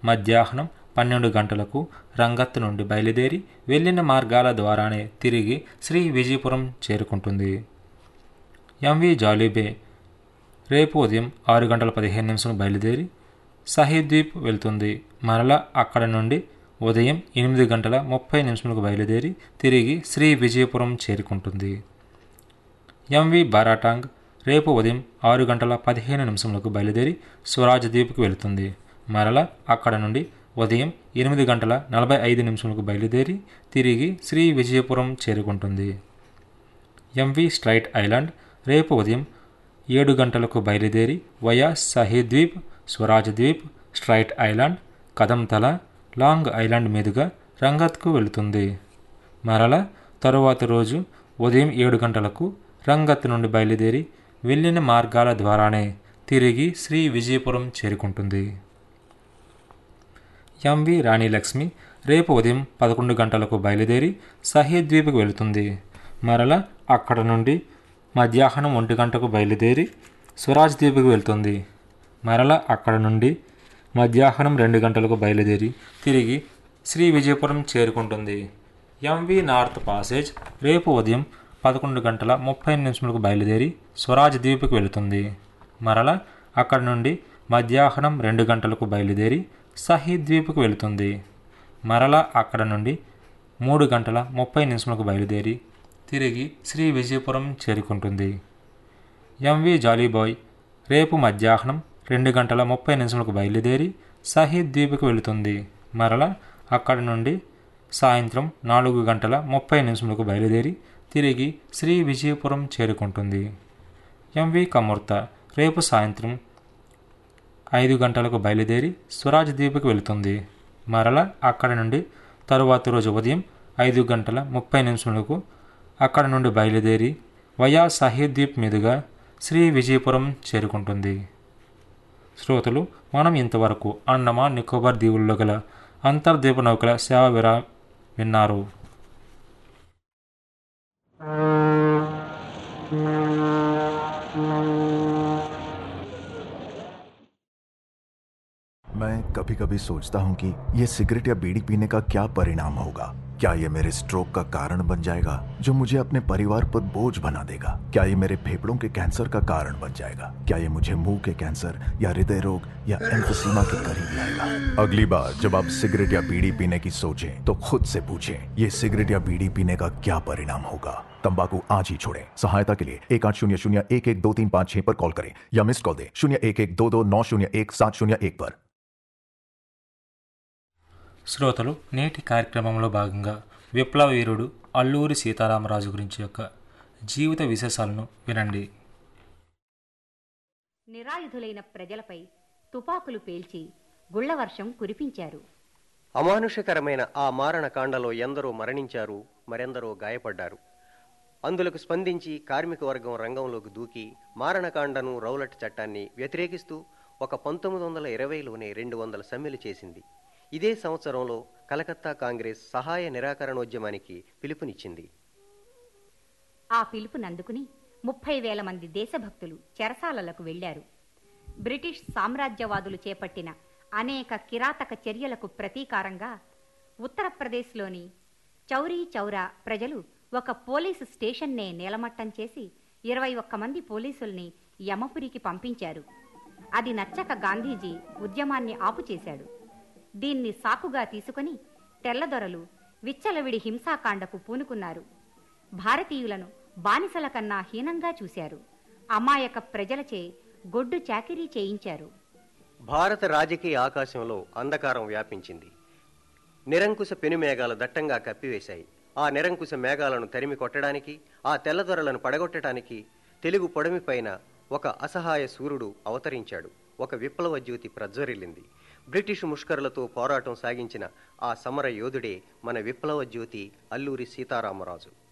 మధ్యాహ్నం పన్నెండు గంటలకు రంగత్ నుండి బయలుదేరి వెళ్ళిన మార్గాల ద్వారానే తిరిగి శ్రీ విజయపురం చేరుకుంటుంది ఎంవి జాలీబే రేపు ఉదయం ఆరు గంటల పదిహేను నిమిషం బయలుదేరి సహీద్వీప్ వెళ్తుంది మరలా అక్కడ నుండి ఉదయం ఎనిమిది గంటల ముప్పై నిమిషములకు బయలుదేరి తిరిగి శ్రీ విజయపురం చేరుకుంటుంది ఎంవి బారాటాంగ్ రేపు ఉదయం ఆరు గంటల పదిహేను నిమిషములకు బయలుదేరి స్వరాజ్ ద్వీప్కి వెళుతుంది మరలా అక్కడ నుండి ఉదయం ఎనిమిది గంటల నలభై ఐదు నిమిషములకు బయలుదేరి తిరిగి శ్రీ విజయపురం చేరుకుంటుంది ఎంవి స్ట్రైట్ ఐలాండ్ రేపు ఉదయం ఏడు గంటలకు బయలుదేరి via Shaheed Dweep Swaraj Dweep strait island Kadamtala long island మీదుగా రంగత్కు వెళుతుంది మరలా తరువాతి రోజు ఉదయం ఏడు గంటలకు రంగత్ నుండి బయలుదేరి వెళ్ళిన మార్గాల ద్వారానే తిరిగి శ్రీ విజయపురం చేరుకుంటుంది ఎంవి రాణి లక్ష్మి రేపు ఉదయం పదకొండు గంటలకు బయలుదేరి సహీద్ ద్వీప్కి వెళుతుంది మరలా అక్కడ నుండి మధ్యాహ్నం ఒంటి గంటకు బయలుదేరి స్వరాజ్ ద్వీప్కి వెళ్తుంది మరలా అక్కడ నుండి మధ్యాహ్నం రెండు గంటలకు బయలుదేరి తిరిగి శ్రీ విజయపురం చేరుకుంటుంది ఎంవి నార్త్ పాసేజ్ రేపు ఉదయం పదకొండు గంటల ముప్పై నిమిషములకు బయలుదేరి స్వరాజ్ ద్వీప్కి వెళుతుంది మరలా అక్కడ నుండి మధ్యాహ్నం రెండు గంటలకు బయలుదేరి సహీద్ ద్వీప్కి వెళుతుంది మరలా అక్కడ నుండి మూడు గంటల ముప్పై నిమిషములకు బయలుదేరి తిరిగి శ్రీ విజయపురం చేరుకుంటుంది ఎంవి జాలీబాయ్ రేపు మధ్యాహ్నం రెండు గంటల ముప్పై నిమిషములకు బయలుదేరి సహీద్ ద్వీప్కి వెళుతుంది మరలా అక్కడి నుండి సాయంత్రం నాలుగు గంటల ముప్పై నిమిషములకు బయలుదేరి తిరిగి శ్రీ విజయపురం చేరుకుంటుంది ఎంవి కమూర్త రేపు సాయంత్రం ఐదు గంటలకు బయలుదేరి స్వరాజ్ ద్వీప్కి వెళుతుంది మరలా అక్కడ నుండి తరువాతి రోజు ఉదయం ఐదు గంటల ముప్పై నిమిషములకు అక్కడ నుండి బయలుదేరి వయా సహీద్ ద్వీప్ మీదుగా శ్రీ విజయపురం చేరుకుంటుంది శ్రోతలు మనం ఇంతవరకు అండమాన్ నికోబార్ దీవుల్లో గల అంతర్ద్వీప నౌకల సేవ విరా విన్నారు मैं कभी कभी सोचता हूँ कि ये सिगरेट या बीड़ी पीने का क्या परिणाम होगा क्या ये मेरे स्ट्रोक का कारण बन जाएगा जो मुझे अपने परिवार पर बोझ बना देगा क्या ये मेरे फेफड़ों के कैंसर का कारण बन जाएगा क्या ये मुझे मुंह के कैंसर या हृदय रोग या एम्फोसीमा के करीब लाएगा अगली बार जब आप सिगरेट या बीड़ी पीने की सोचें तो खुद से पूछें ये सिगरेट या बीड़ी पीने का क्या परिणाम होगा तंबाकू आज ही छोड़ें सहायता के लिए एक आठ शून्य शून्य एक एक दो तीन पाँच छह पर कॉल करें या मिस कॉल दें शून्य एक एक दो दो नौ शून्य एक सात शून्य एक पर శ్రోతలు నేటి కార్యక్రమంలో భాగంగా విప్లవ వీరుడు అల్లూరి సీతారామరాజు గురించి యొక్క జీవిత విశేషాలను వినండి నిరాయుధులైన ప్రజలపై తుపాకులు పేల్చి గుళ్లవర్షం కురిపించారు అమానుషకరమైన ఆ మారణకాండలో ఎందరో మరణించారు మరెందరో గాయపడ్డారు అందులకు స్పందించి కార్మిక వర్గం రంగంలోకి దూకి మారణకాండను రౌలట్ చట్టాన్ని వ్యతిరేకిస్తూ ఒక పంతొమ్మిది వందల ఇరవైలోనే రెండు వందల సమ్మెలు చేసింది ఇదే సంవత్సరంలో కలకత్తా కాంగ్రెస్ సహాయ నిరాకరణోద్యమానికి పిలుపునిచ్చింది ఆ పిలుపునందుకుని ముప్పై వేల మంది దేశభక్తులు చెరసాలలకు వెళ్లారు బ్రిటిష్ సామ్రాజ్యవాదులు చేపట్టిన అనేక కిరాతక చర్యలకు ప్రతీకారంగా ఉత్తరప్రదేశ్లోని చౌరీ చౌరా ప్రజలు ఒక పోలీసు స్టేషన్నే నేలమట్టం చేసి ఇరవై ఒక్క మంది పోలీసుల్ని యమపురికి పంపించారు అది నచ్చక గాంధీజీ ఉద్యమాన్ని ఆపుచేశాడు దీన్ని సాకుగా తీసుకొని తెల్లదొరలు విచ్చలవిడి హింసాకాండకు పూనుకున్నారు భారతీయులను బానిసల కన్నా హీనంగా చూశారు అమాయక ప్రజలచే గొడ్డు చాకిరీ చేయించారు భారత రాజకీయ ఆకాశంలో అంధకారం వ్యాపించింది నిరంకుశ పెనుమేఘాలు దట్టంగా కప్పివేశాయి ఆ నిరంకుశ మేఘాలను తరిమి కొట్టడానికి ఆ తెల్లదొరలను పడగొట్టడానికి తెలుగు పొడమిపైన ఒక అసహాయ సూర్యుడు అవతరించాడు ఒక విప్లవ జ్యోతి ప్రజ్వరిల్లింది బ్రిటిష్ ముష్కరులతో పోరాటం సాగించిన ఆ సమర యోధుడే మన విప్లవ జ్యోతి అల్లూరి సీతారామరాజు